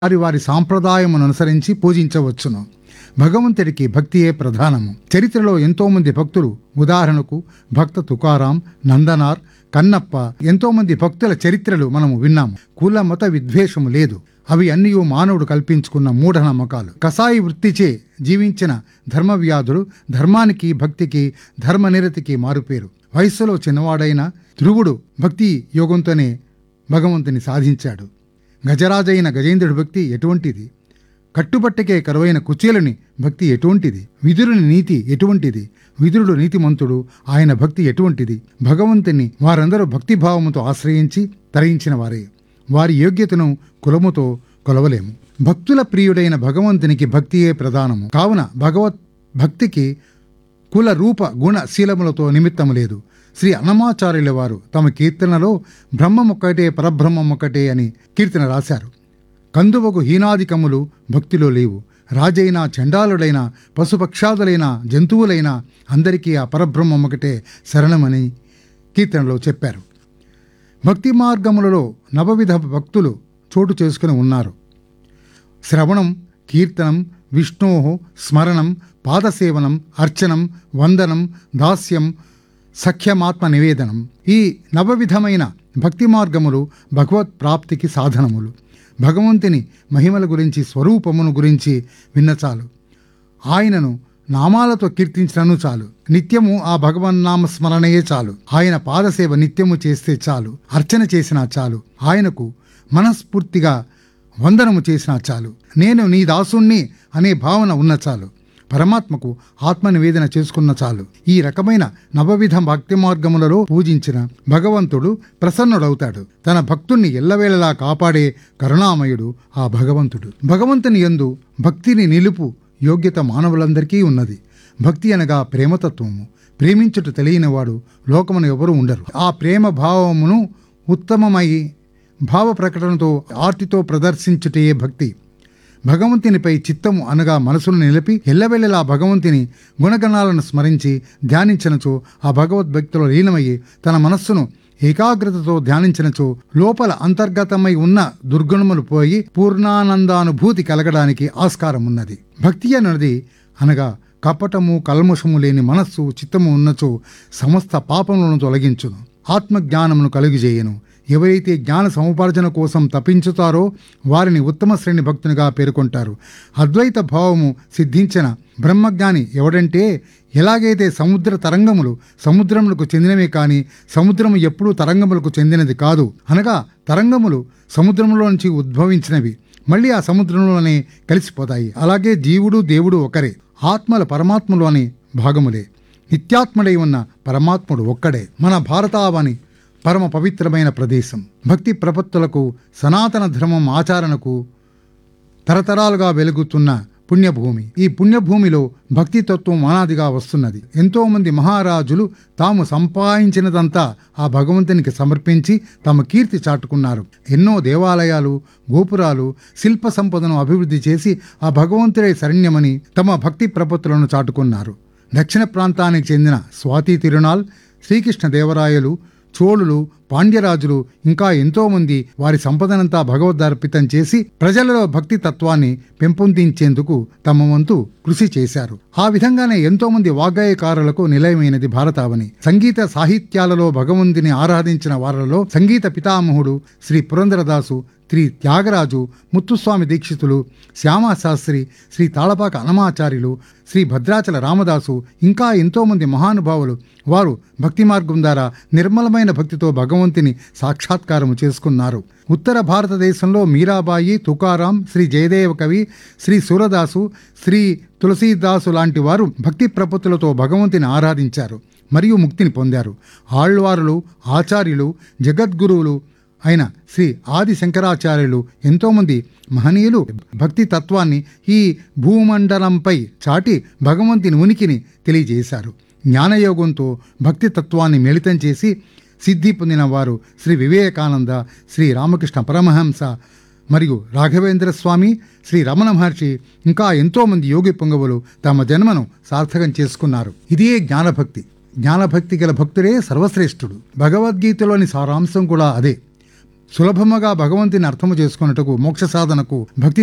వారి వారి సాంప్రదాయమును అనుసరించి పూజించవచ్చును భగవంతుడికి భక్తియే ప్రధానము చరిత్రలో ఎంతో మంది భక్తులు ఉదాహరణకు భక్త తుకారాం నందనార్ కన్నప్ప ఎంతో మంది భక్తుల చరిత్రలు మనము విన్నాము కుల మత విద్వేషము లేదు అవి అన్నీ మానవుడు కల్పించుకున్న మూఢనమ్మకాలు కసాయి వృత్తిచే జీవించిన ధర్మవ్యాధుడు ధర్మానికి భక్తికి ధర్మనిరతికి మారుపేరు వయస్సులో చిన్నవాడైన ధ్రువుడు భక్తి యోగంతోనే భగవంతుని సాధించాడు గజరాజైన గజేంద్రుడి భక్తి ఎటువంటిది కట్టుబట్టకే కరువైన కుచేలుని భక్తి ఎటువంటిది విదురుని నీతి ఎటువంటిది విదురుడు నీతిమంతుడు ఆయన భక్తి ఎటువంటిది భగవంతుని వారందరూ భక్తిభావముతో ఆశ్రయించి తరించిన వారే వారి యోగ్యతను కులముతో కొలవలేము భక్తుల ప్రియుడైన భగవంతునికి భక్తియే ప్రధానము కావున భగవత్ భక్తికి కుల రూప గుణ శీలములతో నిమిత్తము లేదు శ్రీ అన్నమాచార్యుల వారు తమ కీర్తనలో బ్రహ్మమొక్కటే పరబ్రహ్మమొక్కటే అని కీర్తన రాశారు కందువకు హీనాదికములు భక్తిలో లేవు రాజైన చండాలుడైన పశుపక్షాదులైన జంతువులైన అందరికీ ఆ పరబ్రహ్మం ఒకటే శరణమని కీర్తనలో చెప్పారు భక్తి మార్గములలో నవవిధ భక్తులు చోటు చేసుకుని ఉన్నారు శ్రవణం కీర్తనం విష్ణో స్మరణం పాదసేవనం అర్చనం వందనం దాస్యం సఖ్యమాత్మ నివేదనం ఈ నవవిధమైన భక్తి మార్గములు భగవత్ ప్రాప్తికి సాధనములు భగవంతుని మహిమల గురించి స్వరూపమును గురించి విన్న చాలు ఆయనను నామాలతో కీర్తించినను చాలు నిత్యము ఆ భగవన్నామ స్మరణయే చాలు ఆయన పాదసేవ నిత్యము చేస్తే చాలు అర్చన చేసినా చాలు ఆయనకు మనస్ఫూర్తిగా వందనము చేసినా చాలు నేను నీ దాసుణ్ణి అనే భావన ఉన్న చాలు పరమాత్మకు ఆత్మ నివేదన చేసుకున్న చాలు ఈ రకమైన నవవిధ భక్తి మార్గములలో పూజించిన భగవంతుడు ప్రసన్నుడవుతాడు తన భక్తుణ్ణి ఎల్లవేళలా కాపాడే కరుణామయుడు ఆ భగవంతుడు భగవంతుని యందు భక్తిని నిలుపు యోగ్యత మానవులందరికీ ఉన్నది భక్తి అనగా ప్రేమతత్వము ప్రేమించుట తెలియనివాడు లోకమును ఎవరు ఉండరు ఆ ప్రేమ భావమును ఉత్తమమై భావ ప్రకటనతో ఆర్తితో ప్రదర్శించుటే భక్తి భగవంతునిపై చిత్తము అనగా మనసును నిలిపి ఎల్లవెల్లలా భగవంతుని గుణగణాలను స్మరించి ధ్యానించినచో ఆ భగవద్భక్తిలో లీనమయ్యి తన మనస్సును ఏకాగ్రతతో ధ్యానించినచో లోపల అంతర్గతమై ఉన్న దుర్గుణములు పోయి పూర్ణానందానుభూతి కలగడానికి ఆస్కారం ఉన్నది భక్తి అన్నది అనగా కపటము కల్మషము లేని మనస్సు చిత్తము ఉన్నచో సమస్త పాపములను తొలగించును ఆత్మజ్ఞానమును కలుగజేయను ఎవరైతే జ్ఞాన సముపార్జన కోసం తపించుతారో వారిని ఉత్తమ శ్రేణి భక్తునిగా పేర్కొంటారు అద్వైత భావము సిద్ధించిన బ్రహ్మజ్ఞాని ఎవడంటే ఎలాగైతే సముద్ర తరంగములు సముద్రములకు చెందినవే కాని సముద్రము ఎప్పుడూ తరంగములకు చెందినది కాదు అనగా తరంగములు సముద్రంలో నుంచి ఉద్భవించినవి మళ్ళీ ఆ సముద్రంలోనే కలిసిపోతాయి అలాగే జీవుడు దేవుడు ఒకరే ఆత్మల పరమాత్మలోని భాగములే నిత్యాత్ముడై ఉన్న పరమాత్ముడు ఒక్కడే మన భారతావని పరమ పవిత్రమైన ప్రదేశం భక్తి ప్రపత్తులకు సనాతన ధర్మం ఆచరణకు తరతరాలుగా వెలుగుతున్న పుణ్యభూమి ఈ పుణ్యభూమిలో భక్తి తత్వం అనాదిగా వస్తున్నది ఎంతో మంది మహారాజులు తాము సంపాదించినదంతా ఆ భగవంతునికి సమర్పించి తమ కీర్తి చాటుకున్నారు ఎన్నో దేవాలయాలు గోపురాలు శిల్ప సంపదను అభివృద్ధి చేసి ఆ భగవంతుడే శరణ్యమని తమ భక్తి ప్రపత్తులను చాటుకున్నారు దక్షిణ ప్రాంతానికి చెందిన స్వాతి తిరునాల్ శ్రీకృష్ణ దేవరాయలు చోళులు పాండ్యరాజులు ఇంకా ఎంతో మంది వారి సంపదనంతా భగవద్దార్పితం చేసి ప్రజలలో భక్తి తత్వాన్ని పెంపొందించేందుకు తమ వంతు కృషి చేశారు ఆ విధంగానే ఎంతో మంది వాగ్గేయకారులకు నిలయమైనది భారతావని సంగీత సాహిత్యాలలో భగవంతుని ఆరాధించిన వారిలో సంగీత పితామహుడు శ్రీ పురంధరదాసు శ్రీ త్యాగరాజు ముత్తుస్వామి దీక్షితులు శ్యామాశాస్త్రి శ్రీ తాళపాక అనమాచార్యులు శ్రీ భద్రాచల రామదాసు ఇంకా ఎంతోమంది మహానుభావులు వారు భక్తి మార్గం ద్వారా నిర్మలమైన భక్తితో భగవంతుని సాక్షాత్కారము చేసుకున్నారు ఉత్తర భారతదేశంలో మీరాబాయి తుకారాం శ్రీ జయదేవ కవి శ్రీ సూరదాసు శ్రీ తులసీదాసు లాంటి వారు భక్తి ప్రపత్తులతో భగవంతుని ఆరాధించారు మరియు ముక్తిని పొందారు ఆళ్వారులు ఆచార్యులు జగద్గురువులు అయిన శ్రీ ఆది శంకరాచార్యులు ఎంతోమంది మహనీయులు భక్తి తత్వాన్ని ఈ భూమండలంపై చాటి భగవంతుని ఉనికిని తెలియజేశారు జ్ఞానయోగంతో భక్తి తత్వాన్ని మిళితం చేసి సిద్ధి పొందిన వారు శ్రీ వివేకానంద శ్రీ రామకృష్ణ పరమహంస మరియు రాఘవేంద్ర స్వామి శ్రీ రమణ మహర్షి ఇంకా ఎంతోమంది యోగి పొంగవులు తమ జన్మను సార్థకం చేసుకున్నారు ఇదే జ్ఞానభక్తి జ్ఞానభక్తి గల భక్తుడే సర్వశ్రేష్ఠుడు భగవద్గీతలోని సారాంశం కూడా అదే సులభముగా భగవంతుని అర్థము చేసుకున్నట్టుకు మోక్ష సాధనకు భక్తి